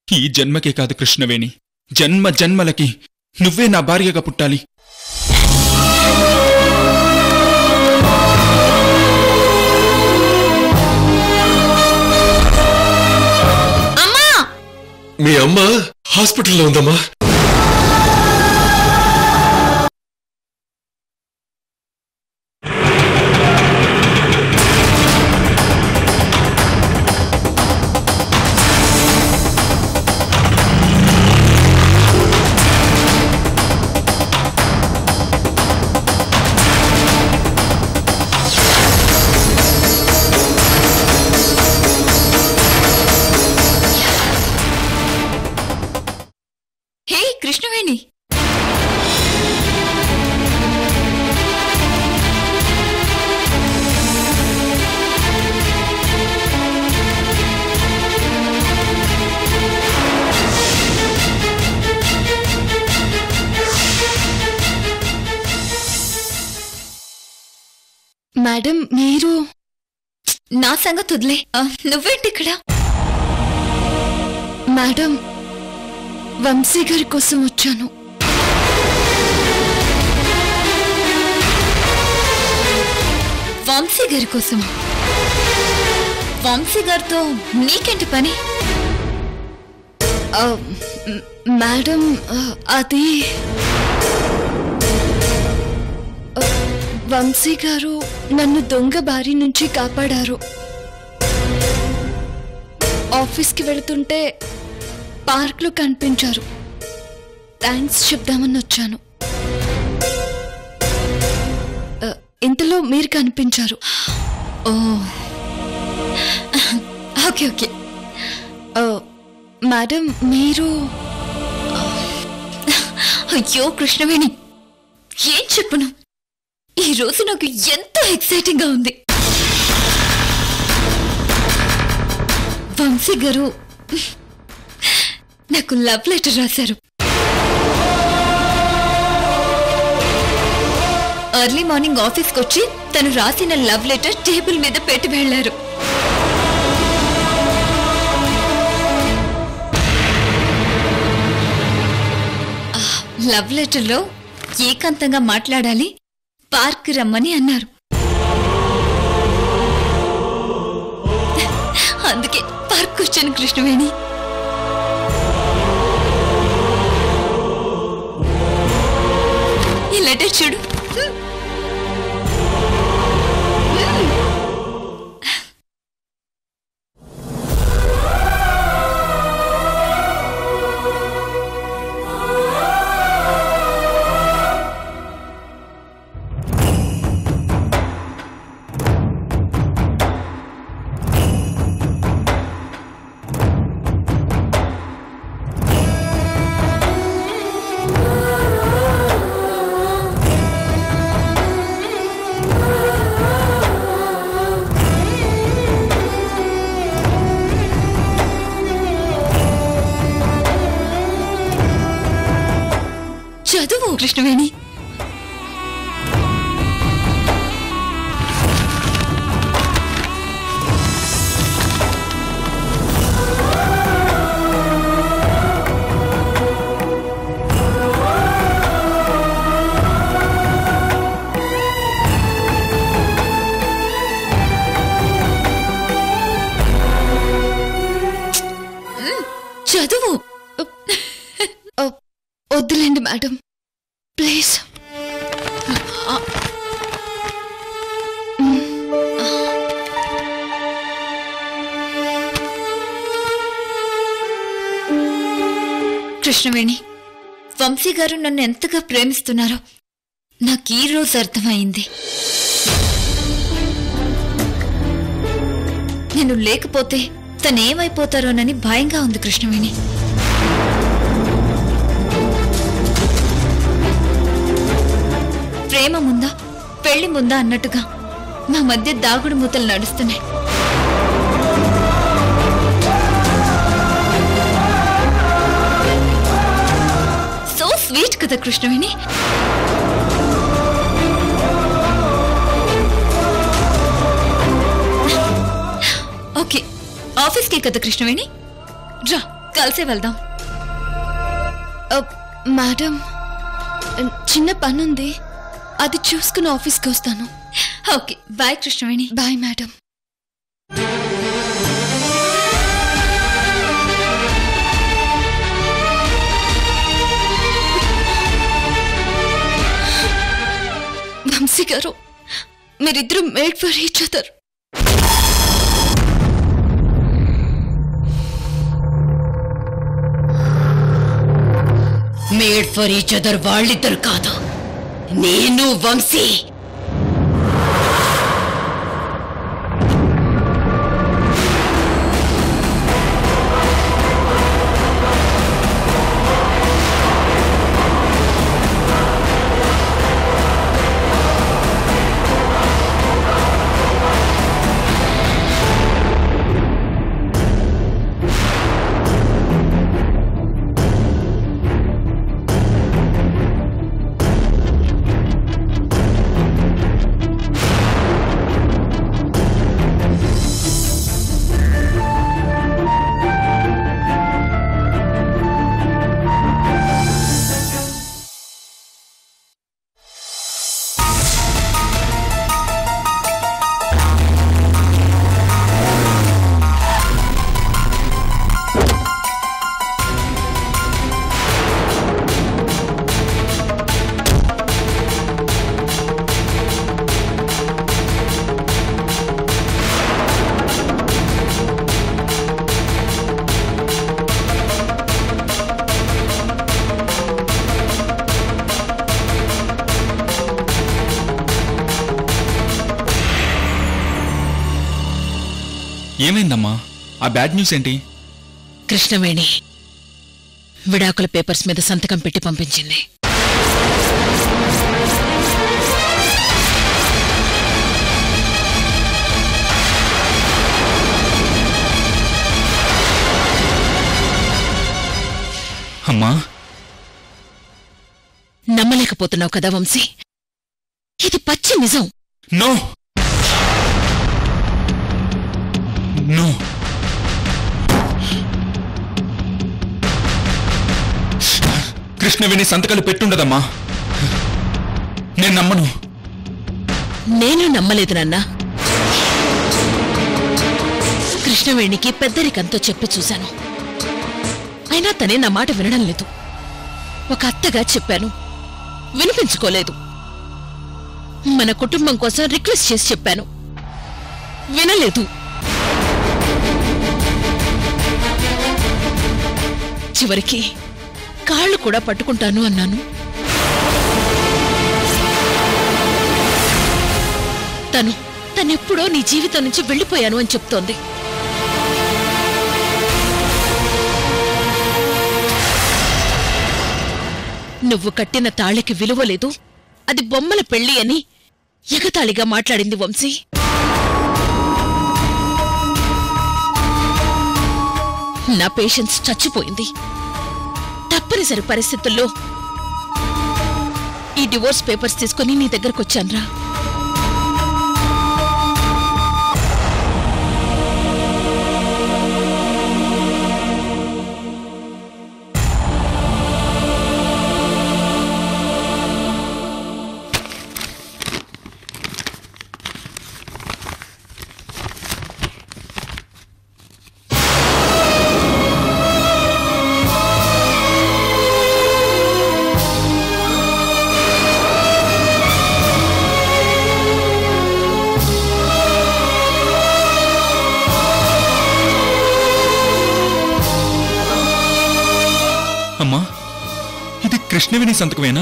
ఈ జన్మకే కాదు కృష్ణవేణి జన్మ జన్మలకి నువ్వే నా భార్యగా పుట్టాలి అమ్మా మీ అమ్మ హాస్పిటల్లో ఉందమ్మా హే కృష్ణవేణి మేడం మీరు నా సంగతి వదిలే ఆ, నువ్వేంటి ఇక్కడ మేడం వంశీ గారి కోసం వచ్చాను వంశీ గారి కోసం వంశీ గారితో నీకేంటి పని ఆ, మ్, మేడం ఆ, అది ఆ, వంశీ గారు నన్ను దొంగ బారి నుంచి కాపాడారు ఆఫీస్కి వెళుతుంటే పార్క్లో కనిపించారు థ్యాంక్స్ చెప్దామని వచ్చాను ఆ, ఇంతలో మీరు కనిపించారు ఓ ఓకే ఓకే ఆ, మేడం మీరు అయ్యో కృష్ణవేణి ఏం చెప్పను ఈ రోజు నాకు ఎంతో ఎక్సైటింగ్ గా ఉంది వంశీ గారు నాకు లవ్ లెటర్ రాశారు ఎర్లీ మార్నింగ్ ఆఫీస్కి వచ్చి తను రాసిన లవ్ లెటర్ టేబుల్ మీద పెట్టి వెళ్లారు లవ్ లెటర్లో ఏకాంతంగా మాట్లాడాలి పార్క్ రమ్మని అన్నారు అందుకే పార్క్ వచ్చాను కృష్ణవేణి ఈ లెటర్ చూడు చదువు కృష్ణవేణి చదువు ఆ, వద్దులేండి మేడం ప్లీజ్ కృష్ణవేణి వంశీ గారు నన్ను ఎంతగా ప్రేమిస్తున్నారో నాకు ఈ రోజు అర్థమైంది నేను లేకపోతే తనేమైపోతారోనని భయంగా ఉంది కృష్ణవేణి ప్రేమ ముందా పెళ్లి ముందా అన్నట్టుగా మా మధ్య దాగుడు మూతలు నడుస్తున్నాయి సో స్వీట్ కదా కృష్ణవేణి ఓకే ఆఫీస్కి కదా కృష్ణవేణి రా కలిసే వెళ్దాం ఆ, మేడం చిన్న పనుంది అది చూసుకుని ఆఫీస్కి వస్తాను okay bye Krishnaveni bye madam Vamshi garu మీరిద్దరు made for each other made for each other వాళ్ళిద్దరు కాదు నేను వంశీ ఏమైందమ్మా ఆ బ్యాడ్ న్యూస్ ఏంటి కృష్ణవేణి విడాకుల పేపర్స్ మీద సంతకం పెట్టి పంపించింది అమ్మా నమ్మలేకపోతున్నావు కదా వంశీ ఇది పచ్చి నిజం నో నో కృష్ణవేణి సంతకాలు పెట్టుండదమ్మా నేను నమ్మను నేను నమ్మలేదు నాన్నా కృష్ణవేణికి పెద్దరికంతో చెప్పి చూశాను అయినా తనే నా మాట వినడం లేదు ఒక అత్తగా చెప్పాను వినిపించుకోలేదు మన కుటుంబం కోసం రిక్వెస్ట్ చేసి చెప్పాను వినలేదు చివరికి కాళ్ళు కూడా పట్టుకుంటాను అన్నాను తను తనెప్పుడో నీ జీవితం నుంచి వెళ్ళిపోయాను అని చెప్తోంది నువ్వు కట్టిన తాళికి విలువ లేదు అది బొమ్మల పెళ్లి అని ఎగతాళిగా మాట్లాడింది వంశీ నా పేషెన్స్ చచ్చిపోయింది తప్పనిసరి పరిస్థితుల్లో ఈ డివోర్స్ పేపర్స్ తీసుకుని నీ దగ్గరకు వచ్చానురా అమ్మా ఇది కృష్ణవేణి సంతకమేనా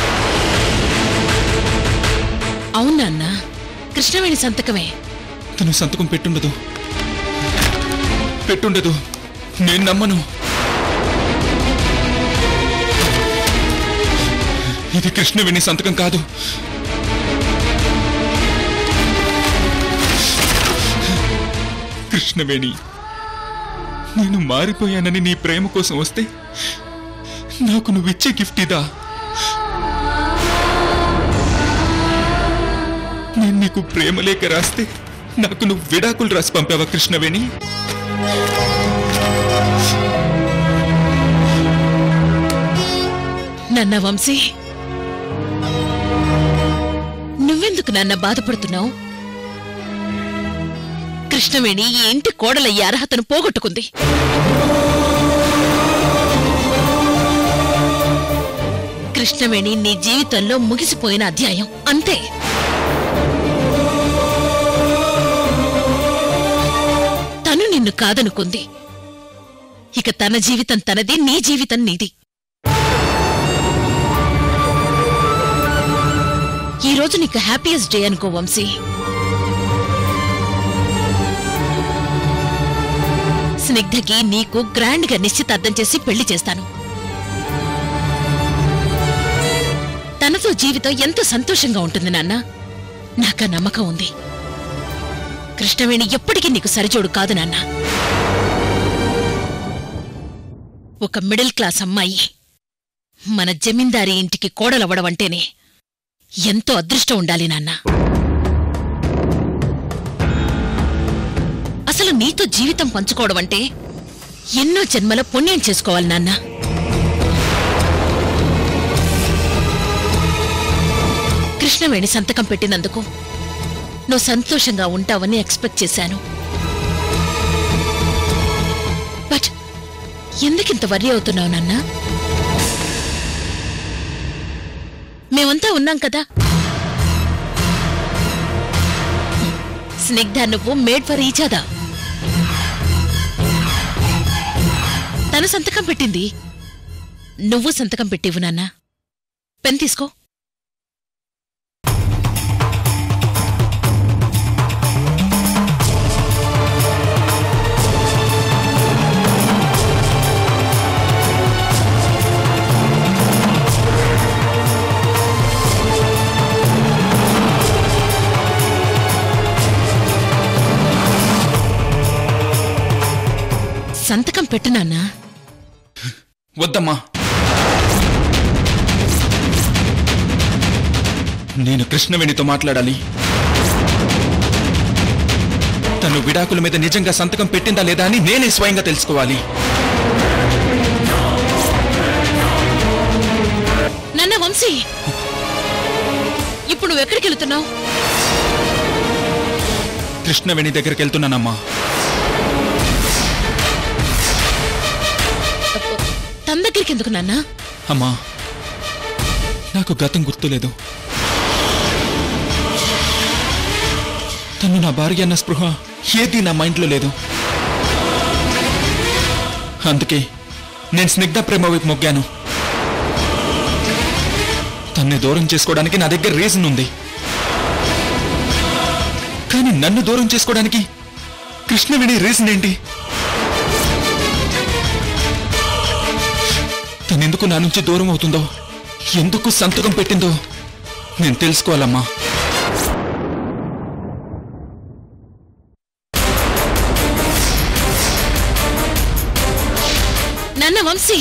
అవునా అన్నా కృష్ణవేణి సంతకమే తను సంతకం పెట్టుండదు పెట్టుండదు నేను నమ్మను ఇది కృష్ణవేణి సంతకం కాదు కృష్ణవేణి నేను మారిపోయానని నీ ప్రేమ కోసం వస్తే నాకు నువ్విచ్చే గిఫ్ట్ ఇదా నేను నీకు ప్రేమ లేఖ రాస్తే నాకు నువ్వు విడాకులు రాసి పంపావా కృష్ణవేణి నాన్న వంశీ నువ్వెందుకు నాన్న బాధపడుతున్నావు కృష్ణవేణి ఈ ఇంటి కోడలయ్యే అర్హతను పోగొట్టుకుంది కృష్ణవేణి నీ జీవితంలో ముగిసిపోయిన అధ్యాయం అంతే తను నిన్ను కాదనుకుంది ఇక తన జీవితం తనది నీ జీవితం నీది ఈ రోజు నీకు హ్యాపీయెస్ట్ డే అనుకో వంశీ స్నిగ్ధకి నీకు గ్రాండ్ గా నిశ్చితార్థం చేసి పెళ్లి చేస్తాను తనతో జీవితం ఎంతో సంతోషంగా ఉంటుంది నాన్న నాకా నమ్మకం ఉంది కృష్ణవేణి ఎప్పటికీ నీకు సరిజోడు కాదు నాన్న ఒక మిడిల్ క్లాస్ అమ్మాయి మన జమీందారీ ఇంటికి కోడలవ్వడం అంటేనే ఎంతో అదృష్టం ఉండాలి నాన్న అసలు నీతో జీవితం పంచుకోవడం అంటే ఎన్నో జన్మల పుణ్యం చేసుకోవాలి నాన్న కృష్ణవేణి సంతకం పెట్టినందుకు నువ్వు సంతోషంగా ఉంటావని ఎక్స్పెక్ట్ చేశాను బట్ ఎందుకింత వర్రీ అవుతున్నావు నాన్నా మేమంతా ఉన్నాం కదా స్నిగ్ధ నువ్వు మేడ్ ఫర్ ఈచ్ అదా తను సంతకం పెట్టింది నువ్వు సంతకం పెట్టివు నాన్న పెన్ తీసుకో సంతకం పెట్టు నాన్నా వద్దమ్మా నేను కృష్ణవేణితో మాట్లాడాలి తను విడాకుల మీద నిజంగా సంతకం పెట్టిందా లేదా అని నేనే స్వయంగా తెలుసుకోవాలి నాన్న వంశీ ఇప్పుడు నువ్వు ఎక్కడికి వెళ్తున్నావు కృష్ణవేణి దగ్గరికి వెళ్తున్నానమ్మా తన దగ్గరికి ఎందుకు నాన్నా అమ్మా నాకు గతం గుర్తులేదు తను నా భార్య అన్న స్పృహ ఏది నా మైండ్లో లేదు అందుకే నేను స్నిగ్ధ ప్రేమ వైపు మొగ్గాను తన్ని దూరం చేసుకోవడానికి నా దగ్గర రీజన్ ఉంది కానీ నన్ను దూరం చేసుకోవడానికి కృష్ణవేణి రీజన్ ఏంటి తనెందుకు నా నుంచి దూరం అవుతుందో ఎందుకు సంతకం పెట్టిందో నేను తెలుసుకోవాలమ్మా నాన్న వంశీ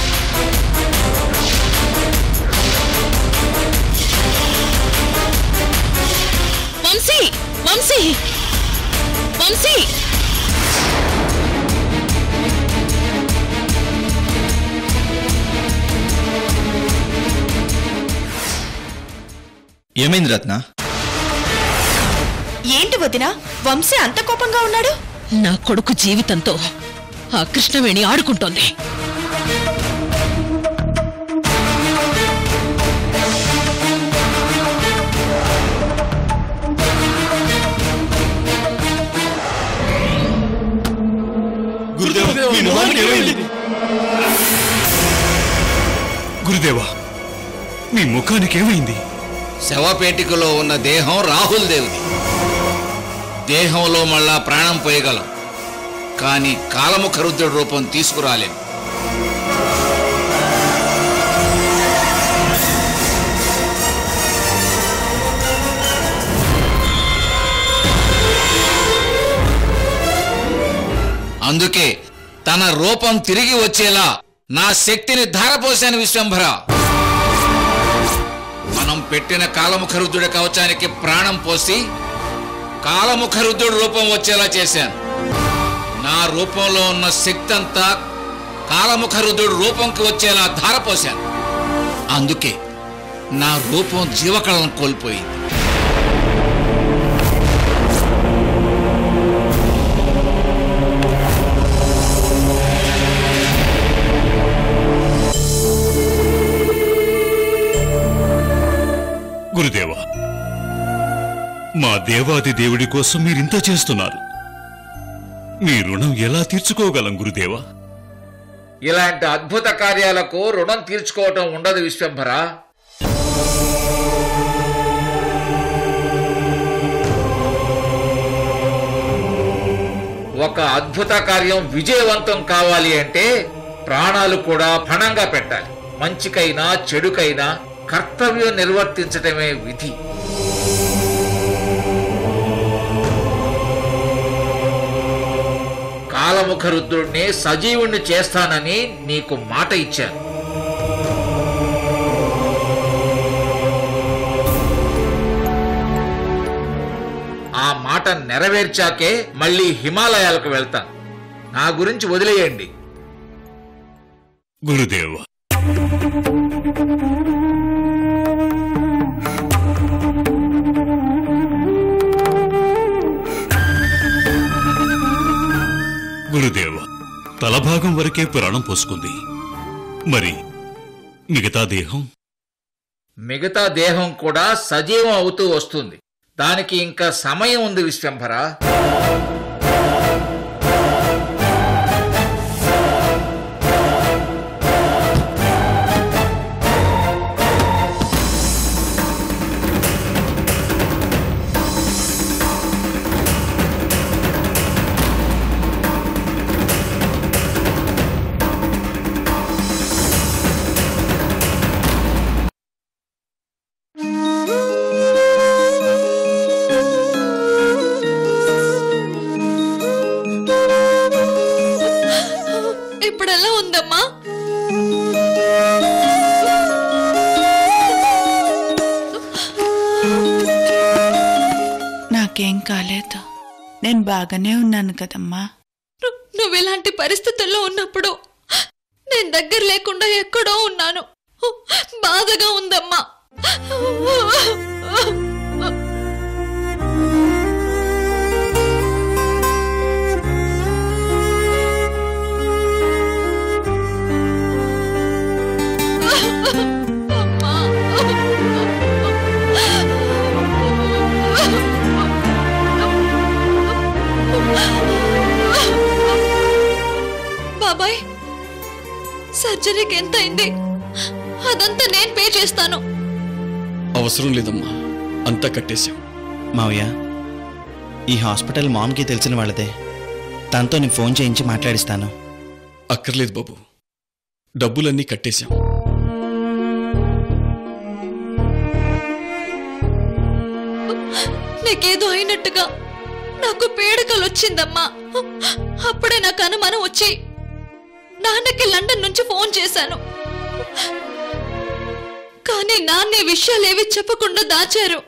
వంశీ వంశీ వంశీ ఏమైంది రత్న ఏంటి వదినా వంశీ అంత కోపంగా ఉన్నాడు నా కొడుకు జీవితంతో ఆ కృష్ణవేణి ఆడుకుంటోంది గురుదేవా మీ ముఖానికి ఏమైంది శవపేటికలో ఉన్న దేహం రాహుల్ దేవుది దేహంలో మళ్ళా ప్రాణం పోయగలం కానీ కాలముఖ రుద్రుడి రూపం తీసుకురాలేం అందుకే తన రూపం తిరిగి వచ్చేలా నా శక్తిని ధారపోశాను విశ్వంభర మనం పెట్టిన కాలముఖరుద్రుడి కవచానికి ప్రాణం పోసి కాలముఖరుద్రుడి రూపం వచ్చేలా చేశాను నా రూపంలో ఉన్న శక్తి అంతా కాలముఖరుద్రుడి రూపంకి వచ్చేలా ధారపోశాను అందుకే నా రూపం జీవకళను కోల్పోయింది గురుదేవా మా దేవాది దేవుడి కోసం మీరింత చేస్తున్నారు మీ రుణం ఎలా తీర్చుకోగలం గురుదేవా ఇలాంటి అద్భుత కార్యాలకు రుణం తీర్చుకోవటం ఉండదు విశ్వంభర ఒక అద్భుత కార్యం విజయవంతం కావాలి అంటే ప్రాణాలు కూడా పణంగా పెట్టాలి మంచికైనా చెడుకైనా కర్తవ్యం నిర్వర్తించటమే విధి కాలముఖ రుద్రుడిని సజీవుణ్ణి చేస్తానని నీకు మాట ఇచ్చాను ఆ మాట నెరవేర్చాకే మళ్ళీ హిమాలయాలకు వెళ్తాను నా గురించి వదిలేయండి గురుదేవా గురుదేవా తలభాగం వరకే ప్రాణం పోసుకుంది మరి మిగతా దేహం మిగతా దేహం కూడా సజీవం అవుతూ వస్తుంది దానికి ఇంకా సమయం ఉంది విశ్వంభర ఇప్పుడు ఎలా ఉందమ్మా నాకేం కాలేదు నేను బాగానే ఉన్నాను కదమ్మా ను- నువ్వు ఇలాంటి పరిస్థితుల్లో ఉన్నప్పుడు నేను దగ్గర లేకుండా ఎక్కడో ఉన్నాను బాధగా ఉందమ్మా బాబాయ్ సర్జరీకి ఎంత అయింది అదంతా నేను పే చేస్తాను అవసరం లేదమ్మా అంతా కట్టేశాం మావయ్య ఈ హాస్పిటల్ మామ్కి తెలిసిన వాళ్ళదే తనతో నేను ఫోన్ చేయించి మాట్లాడిస్తాను అక్కర్లేదు బాబు డబ్బులన్నీ కట్టేశాం నీకేదో అయినట్టుగా నాకు పీడకలు వచ్చిందమ్మా అప్పుడే నాకు అనుమానం వచ్చి నాన్నకి లండన్ నుంచి ఫోన్ చేశాను కానీ నాన్న ఈ విషయాలేవి చెప్పకుండా దాచారు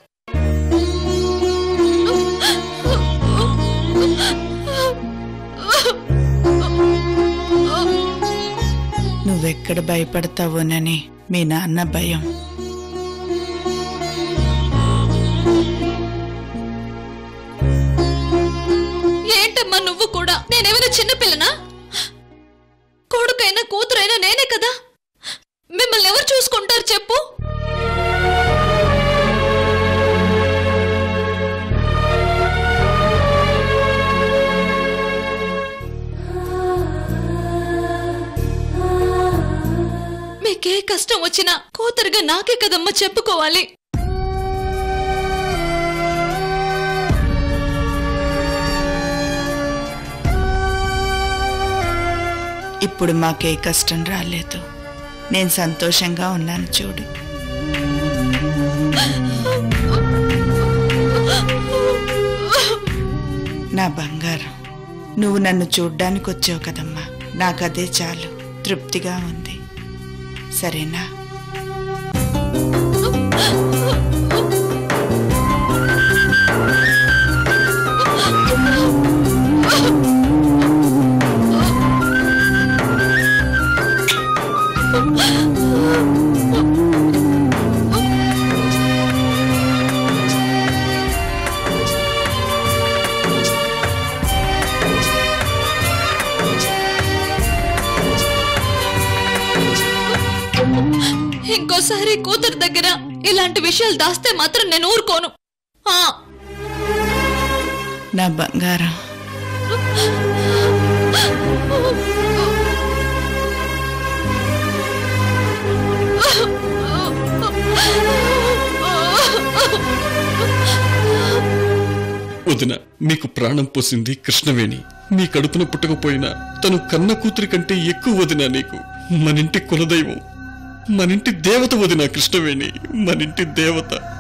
నువ్వెక్కడ భయపడతావోనని మీ నాన్న భయం ఏంటమ్మా నువ్వు కూడా నేనేమైనా చిన్నపిల్లనా కొడుకైనా కూతురైనా నేనే కదా మిమ్మల్ని ఎవరు చూసుకుంటారు చెప్పు మీకే కష్టం వచ్చినా కూతురుగా నాకే కదమ్మా చెప్పుకోవాలి ఇప్పుడు మాకే కష్టం రాలేదు నేను సంతోషంగా ఉన్నాను చూడు నా బంగారం నువ్వు నన్ను చూడ్డానికి వచ్చావు కదమ్మా నాకదే చాలు తృప్తిగా ఉంది సరేనా ఇంకోసారి కూతురు దగ్గర ఇలాంటి విషయాలు దాస్తే మాత్రం నేను ఊరుకోను ఆ నా బంగారం వదిన మీకు ప్రాణం పోసింది కృష్ణవేణి మీ కడుపున పుట్టకపోయినా తను కన్న కూతురి కంటే ఎక్కువ వదిన నీకు మనింటి కులదైవం మనింటి దేవత వదిన కృష్ణవేణి మనింటి దేవత